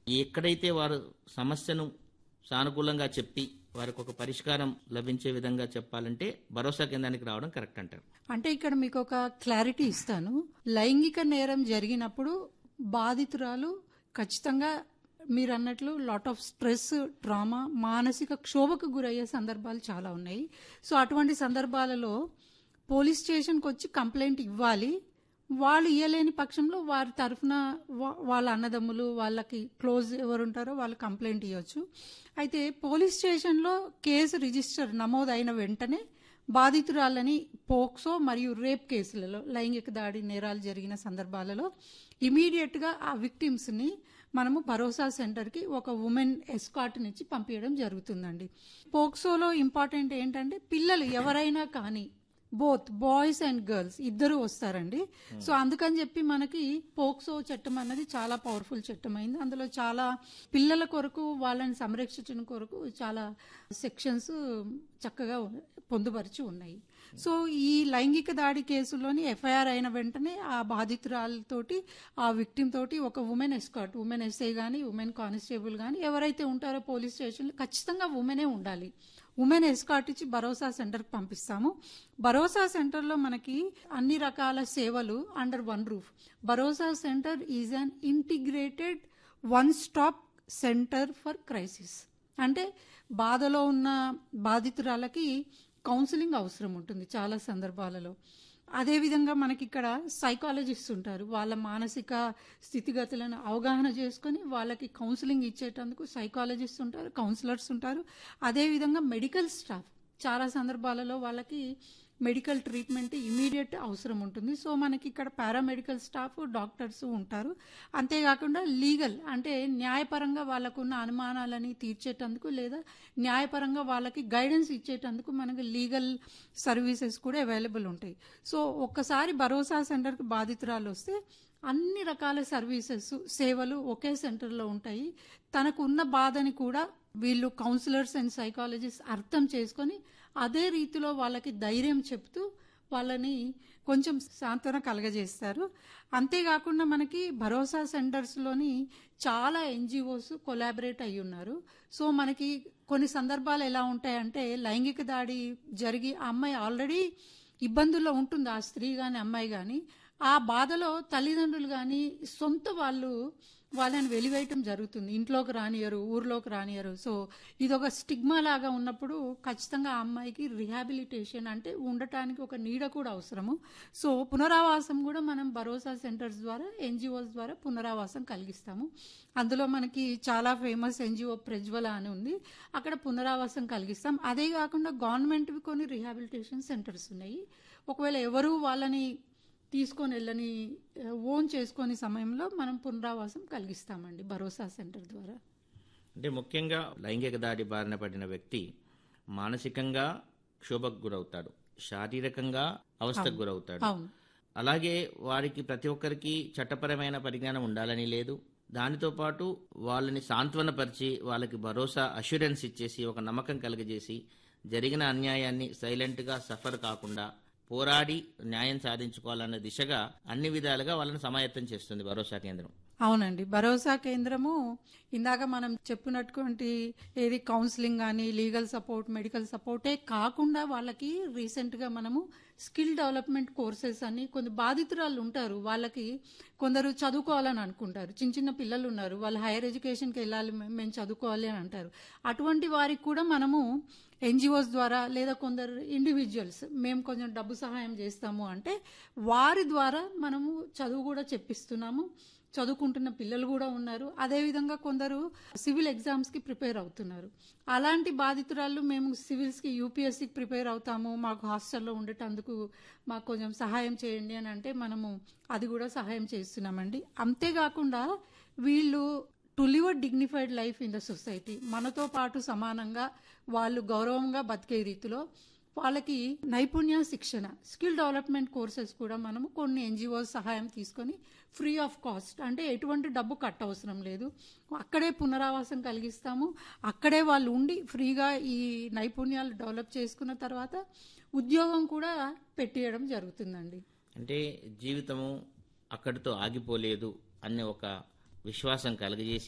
ఎక్కడైతే వారు సమస్యను సానుకూలంగా చెప్పి వారికి ఒక పరిష్కారం లభించే విధంగా చెప్పాలంటే భరోసా కేంద్రానికి రావడం కరెక్ట్ అంటారు అంటే ఇక్కడ మీకు ఒక క్లారిటీ ఇస్తాను లైంగిక నేరం జరిగినప్పుడు బాధితురాలు ఖచ్చితంగా మీరు అన్నట్లు లాట్ ఆఫ్ స్ట్రెస్ ట్రామా మానసిక క్షోభకు గురయ్యే సందర్భాలు చాలా ఉన్నాయి సో అటువంటి సందర్భాలలో పోలీస్ స్టేషన్కి వచ్చి కంప్లైంట్ ఇవ్వాలి వాళ్ళు ఇయ్యలేని పక్షంలో వారి తరఫున వా- వాళ్ళ అన్నదమ్ములు వాళ్ళకి క్లోజ్ ఎవరు ఉంటారో వాళ్ళు కంప్లైంట్ ఇవ్వచ్చు అయితే పోలీస్ స్టేషన్లో కేసు రిజిస్టర్ నమోదైన వెంటనే బాధితురాలని పోక్సో మరియు రేప్ కేసులలో లైంగిక దాడి నేరాలు జరిగిన సందర్భాలలో ఇమీడియట్గా ఆ విక్టిమ్స్ని మనము భరోసా సెంటర్కి ఒక ఉమెన్ ఎస్కాట్నిచ్చి పంపించడం జరుగుతుందండి పోక్సోలో ఇంపార్టెంట్ ఏంటంటే పిల్లలు ఎవరైనా కానీ బోత్ బాయ్స్ అండ్ గర్ల్స్ ఇద్దరు వస్తారండి సో అందుకని చెప్పి మనకి పోక్సో చట్టం అన్నది చాలా పవర్ఫుల్ చట్టం అయింది అందులో చాలా పిల్లల కొరకు వాళ్ళని సంరక్షించడం కొరకు చాలా సెక్షన్స్ చక్కగా పొందుపరిచి ఉన్నాయి సో ఈ లైంగిక దాడి కేసులోని ఎఫ్ఐఆర్ అయిన వెంటనే ఆ బాధితురాలతోటి ఆ విక్టిమ్ తోటి ఒక ఉమెన్ ఎస్కాట్ ఉమెన్ ఎస్ఐ కానీ ఉమెన్ కానిస్టేబుల్ కానీ ఎవరైతే ఉంటారో పోలీస్ స్టేషన్లో ఖచ్చితంగా ఉమెనే ఉండాలి ఉమెన్ ఎస్కాట్ ఇచ్చి భరోసా సెంటర్కి పంపిస్తాము భరోసా సెంటర్లో మనకి అన్ని రకాల సేవలు under one roof Bharosa centre is an integrated one stop centre for crisis అంటే బాధలో ఉన్న బాధితురాలకి కౌన్సిలింగ్ అవసరం ఉంటుంది చాలా సందర్భాలలో అదేవిధంగా మనకి ఇక్కడ సైకాలజిస్ట్ ఉంటారు వాళ్ళ మానసిక స్థితిగతులను అవగాహన చేసుకొని వాళ్ళకి కౌన్సిలింగ్ ఇచ్చేటందుకు సైకాలజిస్ట్ ఉంటారు కౌన్సిలర్స్ ఉంటారు అదేవిధంగా మెడికల్ స్టాఫ్ చాలా సందర్భాలలో వాళ్ళకి మెడికల్ ట్రీట్మెంట్ ఇమీడియట్ అవసరం ఉంటుంది సో మనకి ఇక్కడ పారామెడికల్ స్టాఫ్ డాక్టర్స్ ఉంటారు అంతేకాకుండా లీగల్ అంటే న్యాయపరంగా వాళ్ళకున్న అనుమానాలని తీర్చేటందుకు లేదా న్యాయపరంగా వాళ్ళకి గైడెన్స్ ఇచ్చేటందుకు మనకి లీగల్ సర్వీసెస్ కూడా అవైలబుల్ ఉంటాయి సో ఒక్కసారి భరోసా సెంటర్కి బాధితురాలు వస్తే అన్ని రకాల సర్వీసెస్ సేవలు ఒకే సెంటర్లో ఉంటాయి తనకు ఉన్న బాధని కూడా వీళ్ళు కౌన్సిలర్స్ అండ్ సైకాలజిస్ట్ అర్థం చేసుకొని అదే రీతిలో వాళ్ళకి ధైర్యం చెప్తూ వాళ్ళని కొంచెం సాంత్వన కలగజేస్తారు అంతేకాకుండా మనకి భరోసా సెంటర్స్లోని చాలా ఎన్జిఓస్ కొలాబరేట్ అయి ఉన్నారు సో మనకి కొన్ని సందర్భాలు ఎలా ఉంటాయంటే లైంగిక దాడి జరిగి ఆ అమ్మాయి ఆల్రెడీ ఇబ్బందుల్లో ఉంటుంది ఆ స్త్రీ కానీ అమ్మాయి కానీ ఆ బాధలో తల్లిదండ్రులు కానీ సొంత వాళ్ళు వాళ్ళని వెలివేయటం జరుగుతుంది ఇంట్లోకి రానియరు ఊర్లోకి రానియరు సో ఇది ఒక స్టిగ్మా లాగా ఉన్నప్పుడు ఖచ్చితంగా ఆ అమ్మాయికి రిహాబిలిటేషన్ అంటే ఉండటానికి ఒక నీడ కూడా అవసరము సో పునరావాసం కూడా మనం భరోసా సెంటర్స్ ద్వారా ఎన్జిఓస్ ద్వారా పునరావాసం కలిగిస్తాము అందులో మనకి చాలా ఫేమస్ ఎన్జిఓ ప్రజ్వల అని ఉంది అక్కడ పునరావాసం కలిగిస్తాం అదే కాకుండా గవర్నమెంట్వి కొన్ని రిహాబిలిటేషన్ సెంటర్స్ ఉన్నాయి ఒకవేళ ఎవరు వాళ్ళని తీసుకొని వెళ్ళని ఓన్ చేసుకొని సమయంలో మనం పునరావాసం కలిగిస్తామండి భరోసా సెంటర్ ద్వారా అంటే ముఖ్యంగా లైంగిక దాడి బారిన పడిన వ్యక్తి మానసికంగా క్షోభకు గురవుతాడు శారీరకంగా అవస్థకు గురవుతాడు అవును అలాగే వారికి ప్రతి ఒక్కరికి చట్టపరమైన పరిజ్ఞానం ఉండాలని లేదు దానితో పాటు వాళ్ళని సాంత్వనపరిచి వాళ్ళకి భరోసా అష్యూరెన్స్ ఇచ్చేసి ఒక నమ్మకం కలుగజేసి జరిగిన అన్యాయాన్ని సైలెంట్గా సఫర్ కాకుండా పోరాడి న్యాయం సాధించుకోవాలన్న దిశగా అన్ని విధాలుగా వాళ్ళని సమాయత్తం చేస్తుంది భరోసా కేంద్రం అవునండి భరోసా కేంద్రము ఇందాక మనం చెప్పినటువంటి ఏది కౌన్సిలింగ్ కానీ లీగల్ సపోర్ట్ మెడికల్ సపోర్టే కాకుండా వాళ్ళకి రీసెంట్గా మనము స్కిల్ డెవలప్మెంట్ కోర్సెస్ అని కొన్ని బాధితురాలు ఉంటారు వాళ్ళకి కొందరు చదువుకోవాలని అనుకుంటారు చిన్న చిన్న పిల్లలు ఉన్నారు వాళ్ళు హైయర్ ఎడ్యుకేషన్కి వెళ్ళాలి మే- మేము చదువుకోవాలి అని అంటారు అటువంటి వారికి కూడా మనము ఎన్జిఓస్ ద్వారా లేదా కొందరు ఇండివిజువల్స్ మేము కొంచెం డబ్బు సహాయం చేస్తాము అంటే వారి ద్వారా మనము చదువు కూడా చెప్పిస్తున్నాము చదువుకుంటున్న పిల్లలు కూడా ఉన్నారు అదేవిధంగా కొందరు సివిల్ ఎగ్జామ్స్కి ప్రిపేర్ అవుతున్నారు అలాంటి బాధితురాళ్ళు మేము సివిల్స్కి యూపీఎస్సీకి ప్రిపేర్ అవుతాము మాకు హాస్టల్లో ఉండేటందుకు మాకు కొంచెం సహాయం చేయండి అని అంటే మనము అది కూడా సహాయం చేస్తున్నామండి అంతేకాకుండా వీళ్ళు to live a dignified life in the society మనతో పాటు సమానంగా వాళ్ళు గౌరవంగా బతికే రీతిలో వాళ్ళకి నైపుణ్య శిక్షణ స్కిల్ డెవలప్మెంట్ కోర్సెస్ కూడా మనము కొన్ని ఎన్జిఓస్ సహాయం తీసుకొని ఫ్రీ ఆఫ్ కాస్ట్ అంటే ఎటువంటి డబ్బు కట్ట అవసరం లేదు అక్కడే పునరావాసం కలిగిస్తాము అక్కడే వాళ్ళు ఉండి ఫ్రీగా ఈ నైపుణ్యాలు డెవలప్ చేసుకున్న తర్వాత ఉద్యోగం కూడా పెట్టేయడం జరుగుతుందండి అంటే జీవితము అక్కడితో ఆగిపోలేదు అనే ఒక విశ్వాసం కలుగజేసి